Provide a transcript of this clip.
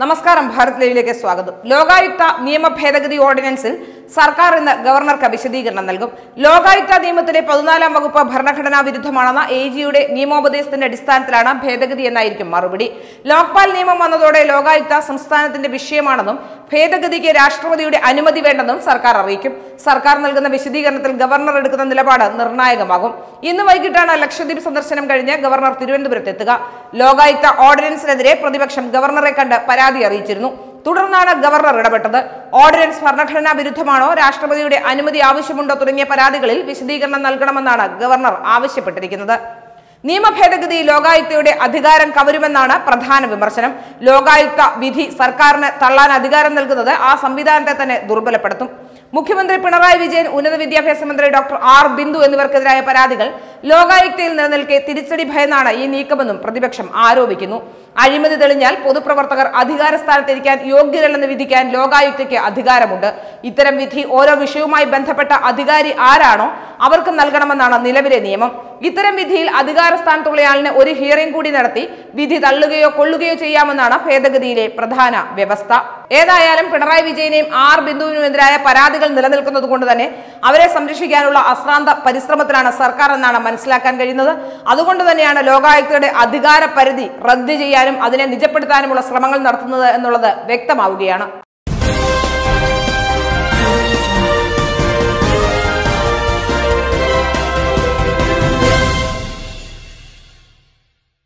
നമസ്കാരം ഭാരത് ലൈവിലേക്ക് സ്വാഗതം ലോകായുക്ത നിയമ ഭേദഗതി ഓർഡിനൻസിൽ സർക്കാർ ഇന്ന് ഗവർണർക്ക് വിശദീകരണം നൽകും ലോകായുക്ത നിയമത്തിലെ പതിനാലാം വകുപ്പ് ഭരണഘടനാ വിരുദ്ധമാണെന്ന എ ജിയുടെ നിയമോപദേശത്തിന്റെ അടിസ്ഥാനത്തിലാണ് ഭേദഗതി എന്നായിരിക്കും മറുപടി ലോക്പാൽ നിയമം വന്നതോടെ ലോകായുക്ത സംസ്ഥാനത്തിന്റെ വിഷയമാണെന്നും ഭേദഗതിക്ക് രാഷ്ട്രപതിയുടെ അനുമതി വേണ്ടെന്നും സർക്കാർ അറിയിക്കും സർക്കാർ നൽകുന്ന വിശദീകരണത്തിൽ ഗവർണർ എടുക്കുന്ന നിലപാട് നിർണായകമാകും ഇന്ന് വൈകിട്ടാണ് ലക്ഷദ്വീപ് സന്ദർശനം കഴിഞ്ഞ് ഗവർണർ തിരുവനന്തപുരത്ത് എത്തുക ലോകായുക്ത ഓർഡിനൻസിനെതിരെ പ്രതിപക്ഷം ഗവർണറെ കണ്ട് പരാതി അറിയിച്ചിരുന്നു തുടർന്നാണ് ഗവർണർ ഇടപെട്ടത് ഓർഡിനൻസ് ഭരണഘടനാ വിരുദ്ധമാണോ രാഷ്ട്രപതിയുടെ അനുമതി ആവശ്യമുണ്ടോ തുടങ്ങിയ പരാതികളിൽ വിശദീകരണം നൽകണമെന്നാണ് ഗവർണർ ആവശ്യപ്പെട്ടിരിക്കുന്നത് നിയമ ഭേദഗതി ലോകായുക്തയുടെ അധികാരം കവരുമെന്നാണ് പ്രധാന വിമർശനം ലോകായുക്ത വിധി സർക്കാരിന് തള്ളാൻ അധികാരം നൽകുന്നത് ആ സംവിധാനത്തെ തന്നെ ദുർബലപ്പെടുത്തും മുഖ്യമന്ത്രി പിണറായി വിജയൻ ഉന്നത വിദ്യാഭ്യാസ മന്ത്രി ഡോക്ടർ ആർ ബിന്ദു എന്നിവർക്കെതിരായ പരാതികൾ ലോകായുക്തയിൽ നിലനിൽക്കെ തിരിച്ചടി ഭയന്നാണ് ഈ നീക്കമെന്നും പ്രതിപക്ഷം ആരോപിക്കുന്നു അഴിമതി തെളിഞ്ഞാൽ പൊതുപ്രവർത്തകർ അധികാര സ്ഥാനത്തിരിക്കാൻ യോഗ്യരല്ലെന്ന് വിധിക്കാൻ ലോകായുക്തയ്ക്ക് അധികാരമുണ്ട് ഇത്തരം വിധി ഓരോ വിഷയവുമായി ബന്ധപ്പെട്ട അധികാരി ആരാണോ അവർക്ക് നൽകണമെന്നാണ് നിലവിലെ നിയമം ഇത്തരം വിധിയിൽ അധികാര സ്ഥാനത്തുള്ളയാളിന് ഒരു ഹിയറിംഗ് കൂടി നടത്തി വിധി തള്ളുകയോ കൊള്ളുകയോ ചെയ്യാമെന്നാണ് ഭേദഗതിയിലെ പ്രധാന വ്യവസ്ഥ ഏതായാലും പിണറായി വിജയനെയും ആർ ബിന്ദുവിനുമെതിരായ പരാതികൾ നിലനിൽക്കുന്നത് കൊണ്ട് തന്നെ അവരെ സംരക്ഷിക്കാനുള്ള അശ്രാന്ത പരിശ്രമത്തിലാണ് സർക്കാർ എന്നാണ് മനസ്സിലാക്കാൻ കഴിയുന്നത് അതുകൊണ്ട് തന്നെയാണ് ലോകായുക്തയുടെ അധികാര പരിധി റദ്ദ് ചെയ്യാനും അതിനെ നിജപ്പെടുത്താനുമുള്ള ശ്രമങ്ങൾ നടത്തുന്നത് എന്നുള്ളത് വ്യക്തമാവുകയാണ്